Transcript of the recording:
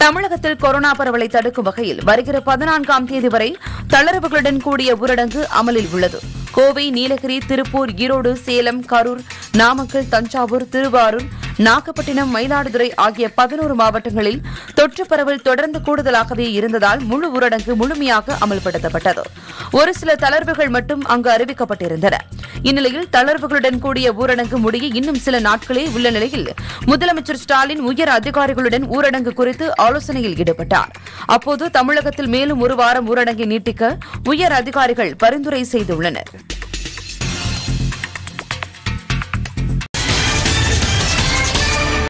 தமிழகத்தில் கொரோனா பரவலை தடுக்கும் வகையில் வருகிற பதினான்காம் தேதி வரை தளர்வுகளுடன் கூடிய ஊரடங்கு அமலில் உள்ளது கோவை நீலகிரி திருப்பூர் ஈரோடு சேலம் கரூர் நாமக்கல் தஞ்சாவூர் திருவாரூர் நாகப்பட்டினம் மயிலாடுதுறை ஆகிய பதினோரு மாவட்டங்களில் தொற்று பரவல் தொடர்ந்து கூடுதலாகவே இருந்ததால் முழு ஊரடங்கு முழுமையாக அமல்படுத்தப்பட்டது ஒரு சில தளர்வுகள் மட்டும் அங்கு அறிவிக்கப்பட்டிருந்தன இந்நிலையில் தளர்வுகளுடன் கூடிய ஊரடங்கு முடிய இன்னும் சில நாட்களே உள்ள நிலையில் முதலமைச்சர் ஸ்டாலின் உயர் அதிகாரிகளுடன் ஊரடங்கு குறித்து ஆலோசனையில் ஈடுபட்டார் அப்போது தமிழகத்தில் மேலும் ஒரு வாரம் ஊரடங்கை நீட்டிக்க உயர் அதிகாரிகள் பரிந்துரை செய்துள்ளனர்